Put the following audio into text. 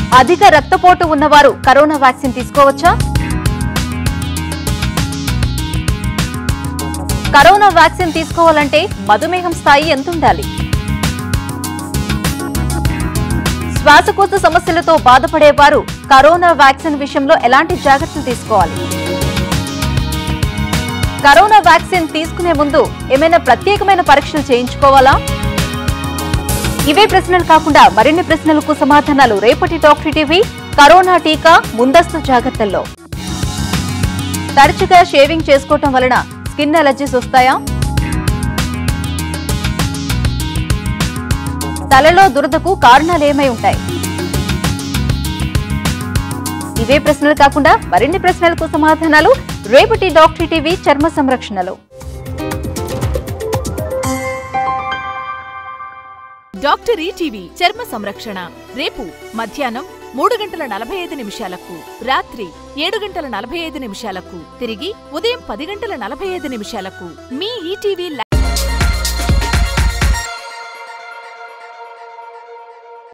అధిక రక్తపోటు ఉన్నవారు కరోనా వ్యాక్సిన్ తీసుకోవచ్చా కరోనా వ్యాక్సిన్ తీసుకోవాలంటే మధుమేహం స్థాయి ఎంత ఉండాలి శ్వాసకోశ సమస్యలతో బాధపడేవారు కరోనా వ్యాక్సిన్ విషయంలో ఎలాంటి జాగ్రత్తలు తీసుకోవాలి కరోనా వ్యాక్సిన్ తీసుకునే ముందు ఏమైనా ప్రత్యేకమైన పరీక్షలు చేయించుకోవాలా ఇవే ప్రశ్నలు కాకుండా మరిన్ని ప్రశ్నలకు సమాధానాలు రేపటి డాక్టర్ టీవీ కరోనా టీకా ముందస్తు జాగ్రత్తల్లో తరచుగా షేవింగ్ చేసుకోవటం వలన స్కిన్ అలర్జీస్ వస్తాయా తలలో దురదకు కారణాలు ఏమై ఉంటాయి ఇవే ప్రశ్నలు కాకుండా మరిన్ని ప్రశ్నలకు సమాధానాలు రేపటి డాక్టర్ టీవీ చర్మ సంరక్షణలో డాక్టర్ ఈటీవీ చర్మ సంరక్షణ రేపు మధ్యాహ్నం మూడు గంటల నలభై ఐదు నిమిషాలకు రాత్రి ఏడు గంటల నలభై ఐదు నిమిషాలకు తిరిగి ఉదయం పది గంటల నలభై ఐదు నిమిషాలకు మీ ఈటీవీ